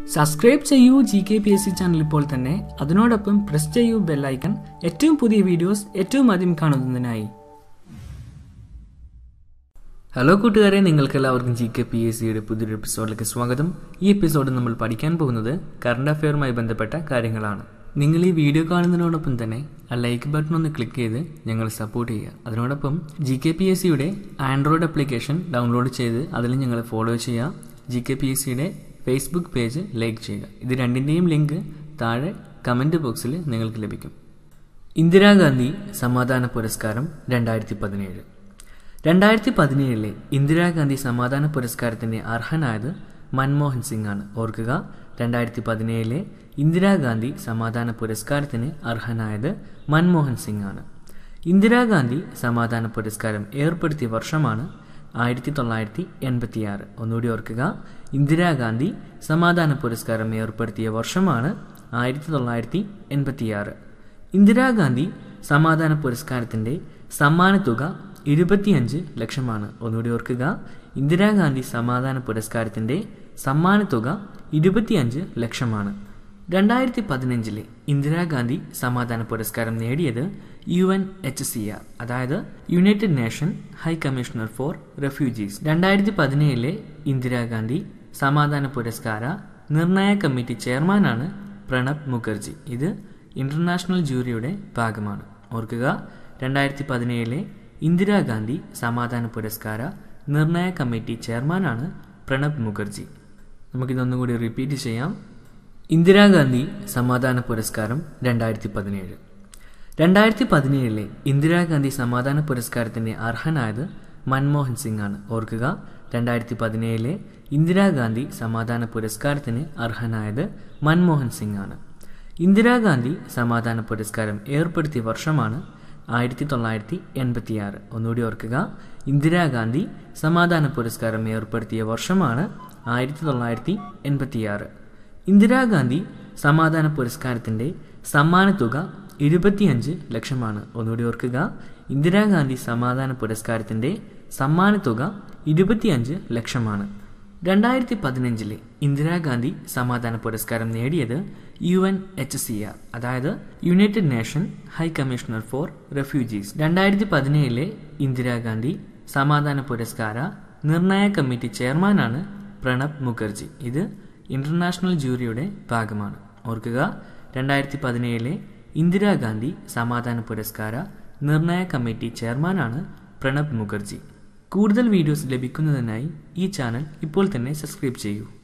subscribe ചെയ്യൂ G K P S C channel ഇപ്പോൾ തന്നെ അതിനോടൊപ്പം പ്രസ് ചെയ്യൂ ബെല്ലൈക്കൺ ഏറ്റവും പുതിയ വീഡിയോസ് ഏറ്റവും ആദ്യം കാണുന്നതിനായി ഹലോ കൂട്ടുകാരെ നിങ്ങൾക്ക് എല്ലാവർക്കും ജി കെ പി എസ് സിയുടെ പുതിയൊരു എപ്പിസോഡിലേക്ക് സ്വാഗതം ഈ എപ്പിസോഡ് നമ്മൾ പഠിക്കാൻ പോകുന്നത് കറണ്ട് അഫെയറുമായി ബന്ധപ്പെട്ട കാര്യങ്ങളാണ് നിങ്ങൾ ഈ വീഡിയോ കാണുന്നതിനോടൊപ്പം തന്നെ ആ ലൈക്ക് ബട്ടൺ ഒന്ന് ക്ലിക്ക് ചെയ്ത് ഞങ്ങൾ സപ്പോർട്ട് ചെയ്യുക അതിനോടൊപ്പം ജി കെ പി എസ് സിയുടെ ആൻഡ്രോയിഡ് ആപ്ലിക്കേഷൻ ഡൗൺലോഡ് ചെയ്ത് അതിൽ ഞങ്ങൾ ഫോളോ ചെയ്യുക ജി കെ പി എസ് സിയുടെ ഫേസ്ബുക്ക് പേജ് ലൈക്ക് ചെയ്യുക ഇത് രണ്ടിൻ്റെയും ലിങ്ക് താഴെ കമൻറ്റ് ബോക്സിൽ നിങ്ങൾക്ക് ലഭിക്കും ഇന്ദിരാഗാന്ധി സമാധാന പുരസ്കാരം രണ്ടായിരത്തി പതിനേഴ് രണ്ടായിരത്തി പതിനേഴിലെ ഇന്ദിരാഗാന്ധി സമാധാന പുരസ്കാരത്തിന് അർഹനായത് മൻമോഹൻ സിംഗ് ആണ് ഓർക്കുക രണ്ടായിരത്തി പതിനേഴിലെ ഇന്ദിരാഗാന്ധി സമാധാന പുരസ്കാരത്തിന് അർഹനായത് മൻമോഹൻ സിംഗ് ആണ് ഇന്ദിരാഗാന്ധി സമാധാന പുരസ്കാരം ഏർപ്പെടുത്തിയ വർഷമാണ് ആയിരത്തി തൊള്ളായിരത്തി എൺപത്തിയാറ് ഒന്നുകൂടി ഓർക്കുക ഇന്ദിരാഗാന്ധി സമാധാന പുരസ്കാരം ഏർപ്പെടുത്തിയ വർഷമാണ് ആയിരത്തി തൊള്ളായിരത്തി എൺപത്തിയാറ് ഇന്ദിരാഗാന്ധി സമാധാന പുരസ്കാരത്തിന്റെ സമ്മാനത്തുക ഇരുപത്തിയഞ്ച് ലക്ഷമാണ് ഒന്നുകൂടി ഓർക്കുക ഇന്ദിരാഗാന്ധി സമാധാന പുരസ്കാരത്തിന്റെ സമ്മാനത്തുക ഇരുപത്തിയഞ്ച് ലക്ഷമാണ് രണ്ടായിരത്തി പതിനഞ്ചിലെ ഇന്ദിരാഗാന്ധി സമാധാന പുരസ്കാരം നേടിയത് U N H C R അതായത് united nation high commissioner for refugees രണ്ടായിരത്തി പതിനേഴിലെ ഇന്ദിരാഗാന്ധി സമാധാന പുരസ്കാര നിർണയ കമ്മിറ്റി ചെയർമാനാണ് പ്രണബ് മുഖർജി ഇത് ഇന്റർനാഷണൽ ജൂറിയുടെ ഭാഗമാണ് ഓർക്കുക രണ്ടായിരത്തി പതിനേഴിലെ ഇന്ദിരാഗാന്ധി സമാധാന പുരസ്കാര നിർണയ കമ്മിറ്റി ചെയർമാനാണ് പ്രണബ് മുഖർജി നമുക്കിതൊന്നും കൂടി റിപ്പീറ്റ് ചെയ്യാം ഇന്ദിരാഗാന്ധി സമാധാന പുരസ്കാരം രണ്ടായിരത്തി പതിനേഴ് രണ്ടായിരത്തി പതിനേഴിലെ ഇന്ദിരാഗാന്ധി സമാധാന പുരസ്കാരത്തിന് അർഹനായത് മൻമോഹൻ സിംഗ് ആണ് ഓർക്കുക രണ്ടായിരത്തി പതിനേഴിലെ ഇന്ദിരാഗാന്ധി സമാധാന പുരസ്കാരത്തിന് അർഹനായത് മൻമോഹൻ സിംഗ് ആണ് ഇന്ദിരാഗാന്ധി സമാധാന പുരസ്കാരം ഏർപ്പെടുത്തിയ വർഷമാണ് ആയിരത്തി തൊള്ളായിരത്തി എൺപത്തിയാറ് ഒന്നുകൂടി ഓർക്കുക ഇന്ദിരാഗാന്ധി സമാധാന പുരസ്കാരം ഏർപ്പെടുത്തിയ വർഷമാണ് ആയിരത്തി തൊള്ളായിരത്തി എൺപത്തിയാറ് ഇന്ദിരാഗാന്ധി സമാധാന പുരസ്കാരത്തിന്റെ സമ്മാനത്തുക ഇരുപത്തിയഞ്ച് ലക്ഷമാണ് ഒന്നുകൂടി ഓർക്കുക ഇന്ദിരാഗാന്ധി സമാധാന പുരസ്കാരത്തിന്റെ സമ്മാനത്തുക ഇരുപത്തിയഞ്ച് ലക്ഷമാണ് രണ്ടായിരത്തി പതിനഞ്ചിലെ ഇന്ദിരാഗാന്ധി സമാധാന പുരസ്കാരം നേടിയത് U N H C R അതായത് united nation high commissioner for refugees രണ്ടായിരത്തി പതിനേഴിലെ ഇന്ദിരാഗാന്ധി സമാധാന പുരസ്കാര നിർണയ കമ്മിറ്റി ചെയർമാനാണ് പ്രണബ് മുഖർജി ഇത് ഇന്റർനാഷണൽ ജൂറിയുടെ ഭാഗമാണ് ഓർക്കുക രണ്ടായിരത്തി പതിനേഴിലെ ഇന്ദിരാഗാന്ധി സമാധാന പുരസ്കാര നിർണയ കമ്മിറ്റി ചെയർമാനാണ് പ്രണബ് മുഖർജി കൂടുതൽ വീഡിയോസ് ലഭിക്കുന്നതിനായി ഈ ചാനൽ ഇപ്പോൾ തന്നെ സബ്സ്ക്രൈബ് ചെയ്യൂ